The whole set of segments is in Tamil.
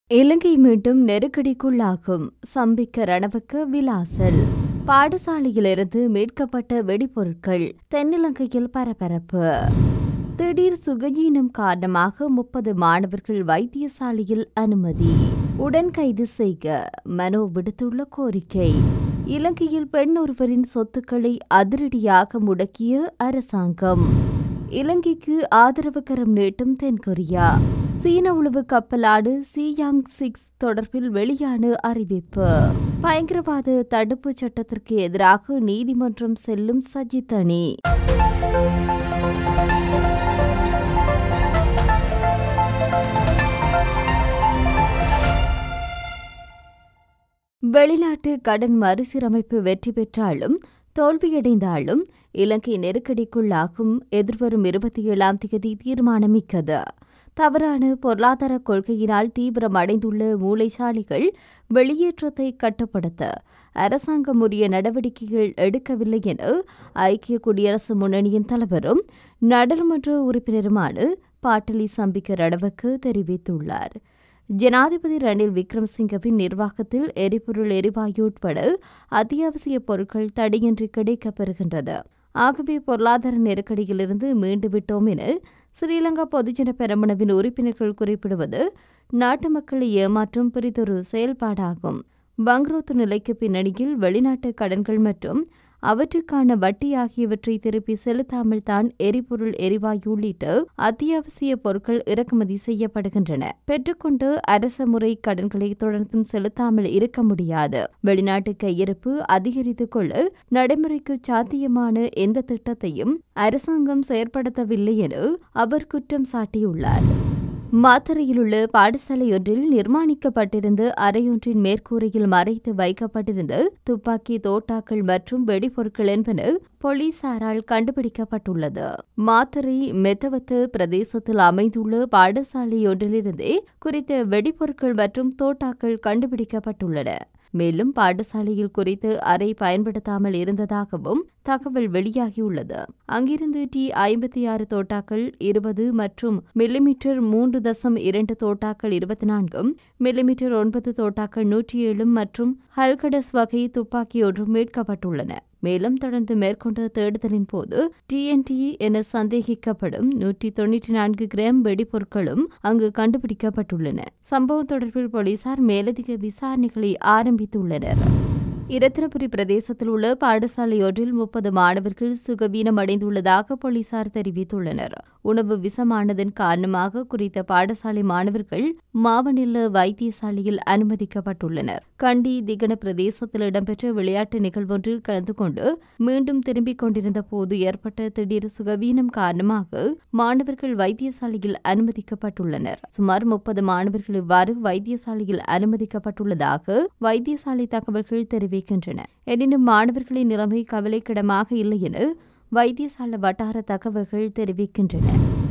இலங்கை மீண்டும் நெருக்கடிக்குள்ளாகும் சம்பிக்க ரணவுக்கு விலாசல் பாடசாலையிலிருந்து மீட்கப்பட்ட வெடிபொருட்கள் தென்னிலங்கையில் பரபரப்பு திடீர் சுகஜீனம் காரணமாக முப்பது மாணவர்கள் வைத்தியசாலையில் அனுமதி உடன் கைது செய்க மனோ விடுத்துள்ள கோரிக்கை இலங்கையில் பெண் ஒருவரின் சொத்துக்களை அதிரடியாக முடக்கிய அரசாங்கம் இலங்கைக்கு ஆதரவு கரம் நீட்டும் தென்கொரியா சீன உளவு கப்பலாடு சியாங் சிக்ஸ் தொடர்பில் வெளியான அறிவிப்பு பயங்கரவாத தடுப்பு சட்டத்திற்கு எதிராக நீதிமன்றம் செல்லும் சஜித் அணி வெளிநாட்டு கடன் மறுசீரமைப்பு வெற்றி பெற்றாலும் தோல்வியடைந்தாலும் இலங்கை நெருக்கடிக்குள்ளாகும் எதிர்வரும் இருபத்தி ஏழாம் தேதி தீர்மானமிக்கது தவறான பொருளாதார கொள்கையினால் தீவிரமடைந்துள்ள மூளைசாலிகள் வெளியேற்றத்தை கட்டுப்படுத்த அரசாங்கம் உரிய நடவடிக்கைகள் எடுக்கவில்லை என ஐக்கிய குடியரசு முன்னணியின் தலைவரும் நாடாளுமன்ற உறுப்பினருமான பாட்டலி சம்பிக்க ரணவுக்கு தெரிவித்துள்ளார் ஜனாதிபதி ரணில் விக்ரமசிங்கவின் நிர்வாகத்தில் எரிபொருள் எரிவாயு உட்பட அத்தியாவசிய பொருட்கள் தடையின்றி கிடைக்கப்பெறுகின்றது ஆகவே பொருளாதார நெருக்கடியிலிருந்து மீண்டுவிட்டோம் என ஸ்ரீலங்கா பொதுஜன பெரமுனவின் உறுப்பினர்கள் குறிப்பிடுவது நாட்டு மக்களை ஏமாற்றும் பிரிதொரு செயல்பாடாகும் பங்க்ரோத்து நிலைக்கு பின்னணியில் வெளிநாட்டு கடன்கள் மற்றும் அவற்றுக்கான வட்டி ஆகியவற்றை திருப்பி செலுத்தாமல் தான் எரிபொருள் எரிவாயு உள்ளிட்ட அத்தியாவசிய பொருட்கள் இறக்குமதி செய்யப்படுகின்றன பெற்றுக்கொண்டு அரச முறை கடன்களை தொடர்ந்தும் செலுத்தாமல் இருக்க முடியாது வெளிநாட்டு கையிருப்பு அதிகரித்துக் கொள்ள நடைமுறைக்கு சாத்தியமான எந்த திட்டத்தையும் அரசாங்கம் செயற்படுத்தவில்லை என அவர் குற்றம் சாட்டியுள்ளார் மாத்தறையில் உள்ள பாடசாலை ஒன்றில் நிர்மாணிக்கப்பட்டிருந்த அறையொன்றின் மேற்கூரையில் மறைத்து வைக்கப்பட்டிருந்த துப்பாக்கி தோட்டாக்கள் மற்றும் வெடிபொருட்கள் என்பன போலீசாரால் கண்டுபிடிக்கப்பட்டுள்ளது மாத்தறை மெத்தவத்து பிரதேசத்தில் அமைந்துள்ள பாடசாலை ஒன்றிலிருந்தே குறித்த வெடிபொருட்கள் மற்றும் தோட்டாக்கள் கண்டுபிடிக்கப்பட்டுள்ளன மேலும் பாடசாலையில் குறித்து அறை பயன்படுத்தாமல் இருந்ததாகவும் தகவல் வெளியாகியுள்ளது அங்கிருந்து டி ஐம்பத்தி ஆறு தோட்டாக்கள் இருபது மற்றும் மில்லிமீட்டர் மூன்று தசம் இரண்டு தோட்டாக்கள் இருபத்தி நான்கும் மில்லிமீட்டர் ஒன்பது தோட்டாக்கள் நூற்றி ஏழும் மற்றும் ஹல்கடஸ் வகை துப்பாக்கி ஒன்றும் மீட்கப்பட்டுள்ளன மேலும் தொடர்ந்து மேற்கொண்ட தேடுதலின் போது டிஎன்டி என சந்தேகிக்கப்படும் நூற்றி தொன்னூற்றி நான்கு கிராம் வெடிபொருட்களும் அங்கு கண்டுபிடிக்கப்பட்டுள்ளன சம்பவம் தொடர்பில் போலீசார் மேலதிக விசாரணைகளை ஆரம்பித்துள்ளனர் இரத்தினபுரி பிரதேசத்தில் உள்ள பாடசாலை ஒன்றில் முப்பது மாணவர்கள் சுகவீனமடைந்துள்ளதாக போலீசார் தெரிவித்துள்ளனர் உணவு விஷமானதன் காரணமாக குறித்த பாடசாலை மாணவர்கள் மாவனில்ல வைத்தியசாலையில் அனுமதிக்கப்பட்டுள்ளனர் கண்டி திகன பிரதேசத்தில் இடம்பெற்ற விளையாட்டு நிகழ்வொன்றில் கலந்து கொண்டு மீண்டும் திரும்பிக் கொண்டிருந்த போது ஏற்பட்ட திடீர் சுகவீனம் காரணமாக மாணவர்கள் வைத்தியசாலையில் அனுமதிக்கப்பட்டுள்ளனர் சுமார் முப்பது மாணவர்கள் இவ்வாறு வைத்தியசாலையில் அனுமதிக்கப்பட்டுள்ளதாக வைத்தியசாலை தகவல்கள் தெரிவிக்கின்றன எனினும் மாணவர்களின் நிலைமை கவலைக்கிடமாக இல்லை என வைத்தியசாலை வட்டார தகவல்கள் தெரிவிக்கின்றன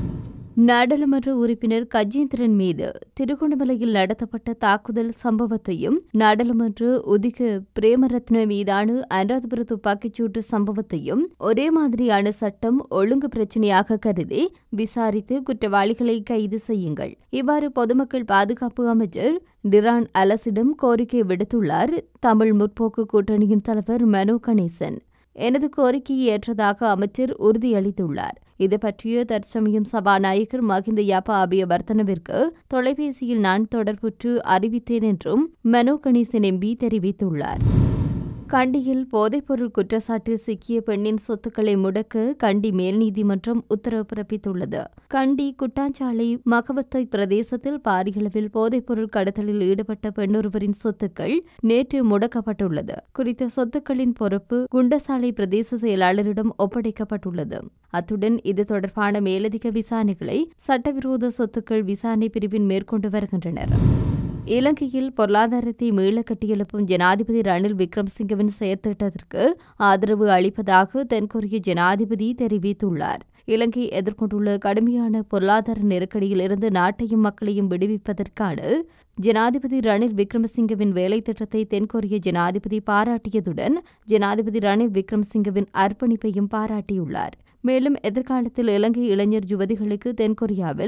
நாடாளுமன்ற உறுப்பினர் கஜேந்திரன் மீது திருகோணமலையில் நடத்தப்பட்ட தாக்குதல் சம்பவத்தையும் நாடாளுமன்ற உதிக பிரேமரத்ன மீதான அனுராதபுர துப்பாக்கிச்சூட்டு சம்பவத்தையும் ஒரே மாதிரியான சட்டம் ஒழுங்கு பிரச்சினையாக கருதி விசாரித்து குற்றவாளிகளை கைது செய்யுங்கள் இவ்வாறு பொதுமக்கள் பாதுகாப்பு அமைச்சர் டிரான் அலசிடம் கோரிக்கை விடுத்துள்ளார் தமிழ் முற்போக்கு கூட்டணியின் தலைவர் மனோ கணேசன் எனது கோரிக்கையை ஏற்றதாக அமைச்சர் உறுதியளித்துள்ளார் இது பற்றிய தற்சமயம் சபாநாயகர் மகிந்த யாப்பா அபியவர்த்தனவிற்கு தொலைபேசியில் நான் தொடர்புற்று அறிவித்தேன் என்றும் மனோ கணேசன் எம்பி தெரிவித்துள்ளார் கண்டியில் போதைப்பொருள் குற்றச்சாட்டில் சிக்கிய பெண்ணின் சொத்துக்களை முடக்க கண்டி மேல் நீதிமன்றம் உத்தரவு பிறப்பித்துள்ளது கண்டி குட்டாஞ்சாலை மகவத்தை பிரதேசத்தில் பாரியளவில் போதைப்பொருள் கடத்தலில் ஈடுபட்ட பெண்ணொருவரின் சொத்துக்கள் நேற்று முடக்கப்பட்டுள்ளது குறித்த சொத்துக்களின் பொறுப்பு குண்டசாலை பிரதேச செயலாளரிடம் ஒப்படைக்கப்பட்டுள்ளது அத்துடன் இது தொடர்பான மேலதிக விசாரணைகளை சட்டவிரோத சொத்துக்கள் விசாரணை பிரிவின் மேற்கொண்டு வருகின்றனர் இலங்கையில் பொருளாதாரத்தை மீள கட்டியெழுப்பும் ஜனாதிபதி ரணில் விக்ரமசிங்கவின் செயற்திட்டத்திற்கு ஆதரவு அளிப்பதாக தென்கொரிய ஜனாதிபதி தெரிவித்துள்ளார் இலங்கை எதிர்கொண்டுள்ள கடுமையான பொருளாதார நெருக்கடியிலிருந்து நாட்டையும் மக்களையும் விடுவிப்பதற்கான ஜனாதிபதி ரணில் விக்ரமசிங்கவின் வேலை திட்டத்தை தென்கொரிய ஜனாதிபதி பாராட்டியதுடன் ஜனாதிபதி ரணில் விக்ரமசிங்கவின் அர்ப்பணிப்பையும் பாராட்டியுள்ளார் மேலும் எதிர்காலத்தில் இலங்கை இளைஞர் யுவதிகளுக்கு தென்கொரியாவில்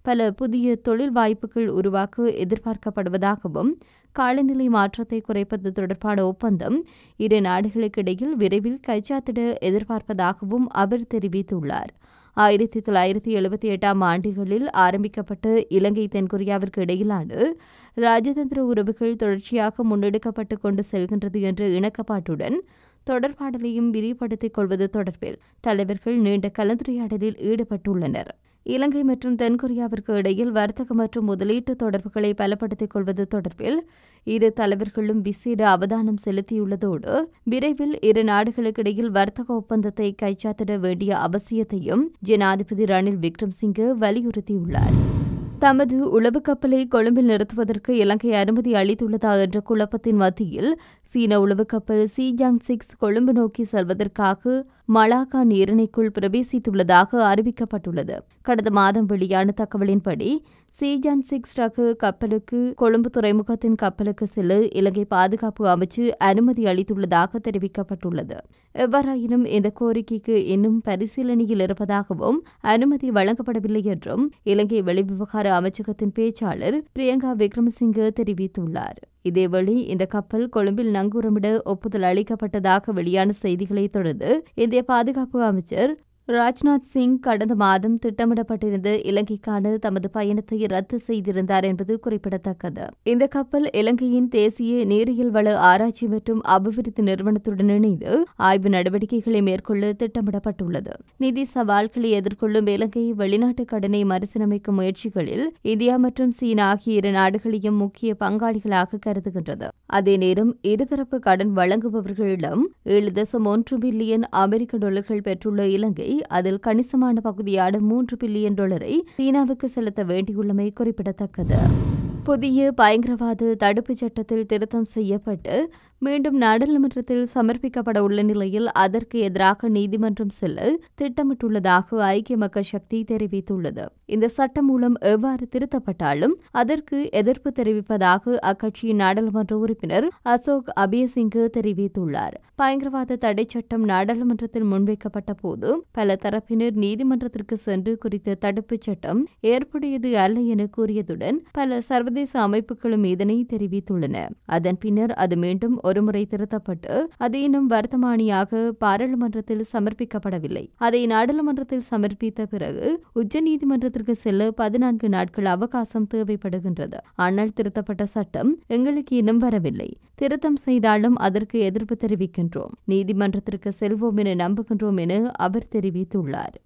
பல புதிய தொழில் வாய்ப்புகள் உருவாக்க எதிர்பார்க்கப்படுவதாகவும் காலநிலை மாற்றத்தை குறைப்பது தொடர்பான ஒப்பந்தம் இரு நாடுகளுக்கிடையில் விரைவில் கைச்சாத்திட எதிர்பார்ப்பதாகவும் அவர் தெரிவித்துள்ளார் ஆயிரத்தி தொள்ளாயிரத்தி எழுபத்தி எட்டாம் ஆண்டுகளில் ஆரம்பிக்கப்பட்ட இலங்கை தென்கொரியாவிற்கு இடையிலான ராஜதந்திர உறவுகள் தொடர்ச்சியாக முன்னெடுக்கப்பட்டு கொண்டு செல்கின்றது என்ற இணக்கப்பாட்டுடன் தொடர்பாடலையும் விரிவுபடுத்திக் கொள்வது தொடர்பில் தலைவர்கள் நீண்ட கலந்துரையாடலில் ஈடுபட்டுள்ளனர் இலங்கை மற்றும் தென்கொரியாவிற்கு இடையில் வர்த்தக மற்றும் முதலீட்டு தொடர்புகளை பலப்படுத்திக் கொள்வது தொடர்பில் இரு தலைவர்களும் விசேட அவதானம் செலுத்தியுள்ளதோடு விரைவில் இரு நாடுகளுக்கிடையில் வர்த்தக ஒப்பந்தத்தை கைச்சாத்திட வேண்டிய அவசியத்தையும் ஜனாதிபதி ரணில் விக்ரம்சிங்கே வலியுறுத்தியுள்ளார் தமது உளவு கப்பலை கொழும்பில் நிறுத்துவதற்கு இலங்கை அனுமதி அளித்துள்ளதா என்ற குழப்பத்தின் மத்தியில் சீன உளவு கப்பல் சீஜாங் சிக்ஸ் கொழும்பு நோக்கி செல்வதற்காக மலாக்கா நீரிணைக்குள் பிரவேசித்துள்ளதாக அறிவிக்கப்பட்டுள்ளது கடந்த மாதம் வெளியான தகவலின்படி சீஜான் சிக்ஸ் ரக கப்பலுக்கு கொழும்பு துறைமுகத்தின் கப்பலுக்கு செல்ல இலங்கை பாதுகாப்பு அமைச்சு அனுமதி அளித்துள்ளதாக தெரிவிக்கப்பட்டுள்ளது எவ்வாறாயினும் இந்த கோரிக்கைக்கு இன்னும் பரிசீலனையில் இருப்பதாகவும் அனுமதி வழங்கப்படவில்லை என்றும் இலங்கை வெளிவிவகார அமைச்சகத்தின் பேச்சாளர் பிரியங்கா விக்ரமசிங்கே தெரிவித்துள்ளார் இதேவேளை இந்த கப்பல் கொழும்பில் நங்கூரமிட ஒப்புதல் அளிக்கப்பட்டதாக வெளியான செய்திகளைத் தொடர்ந்து இந்திய பாதுகாப்பு அமைச்சர் ராஜ்நாத் சிங் கடந்த மாதம் திட்டமிடப்பட்டிருந்த இலங்கைக்கான தமது பயணத்தை ரத்து செய்திருந்தார் என்பது குறிப்பிடத்தக்கது இந்த கப்பல் இலங்கையின் தேசிய நீரியல் வள ஆராய்ச்சி மற்றும் அபிவிருத்தி நிறுவனத்துடன் இணைந்து ஆய்வு நடவடிக்கைகளை மேற்கொள்ள திட்டமிடப்பட்டுள்ளது நிதி சவால்களை எதிர்கொள்ளும் இலங்கை வெளிநாட்டு கடனை மறுசீரமைக்கும் முயற்சிகளில் இந்தியா மற்றும் சீனா ஆகிய இரு நாடுகளையும் முக்கிய பங்காளிகளாக கருதுகின்றது அதே நேரம் இருதரப்பு கடன் வழங்குபவர்களிடம் ஏழு தசம் ஒன்று பில்லியன் அமெரிக்க டாலர்கள் பெற்றுள்ள இலங்கை அதில் கணிசமான பகுதியான மூன்று பில்லியன் டாலரை சீனாவுக்கு செலுத்த வேண்டியுள்ளமை குறிப்பிடத்தக்கது புதிய பயங்கரவாத தடுப்புச் சட்டத்தில் திருத்தம் செய்யப்பட்டு மீண்டும் நாடாளுமன்றத்தில் சமர்ப்பிக்கப்பட உள்ள நிலையில் அதற்கு எதிராக நீதிமன்றம் செல்ல திட்டமிட்டுள்ளதாக ஐக்கிய மக்கள் சக்தி தெரிவித்துள்ளது இந்த சட்டம் மூலம் எவ்வாறு திருத்தப்பட்டாலும் அதற்கு எதிர்ப்பு தெரிவிப்பதாக அக்கட்சியின் நாடாளுமன்ற உறுப்பினர் அசோக் அபியசிங்கு தெரிவித்துள்ளார் பயங்கரவாத தடை சட்டம் நாடாளுமன்றத்தில் முன்வைக்கப்பட்ட போது பல தரப்பினர் நீதிமன்றத்திற்கு சென்று குறித்த தடுப்புச் சட்டம் ஏற்புடையது அல்ல என கூறியதுடன் பல சர்வதேச அமைப்புகளும் இதனை தெரிவித்துள்ளன அதன் பின்னர் அது மீண்டும் ஒருமுறை திருத்தப்பட்டு அது இன்னும் வர்த்தமானியாக பாராளுமன்றத்தில் சமர்ப்பிக்கப்படவில்லை அதை நாடாளுமன்றத்தில் சமர்ப்பித்த பிறகு உச்சநீதிமன்றத்திற்கு செல்ல பதினான்கு நாட்கள் அவகாசம் தேவைப்படுகின்றது ஆனால் திருத்தப்பட்ட சட்டம் எங்களுக்கு இன்னும் வரவில்லை திருத்தம் செய்தாலும் அதற்கு எதிர்ப்பு தெரிவிக்கின்றோம் நீதிமன்றத்திற்கு செல்வோம் என நம்புகின்றோம் என அவர் தெரிவித்துள்ளார்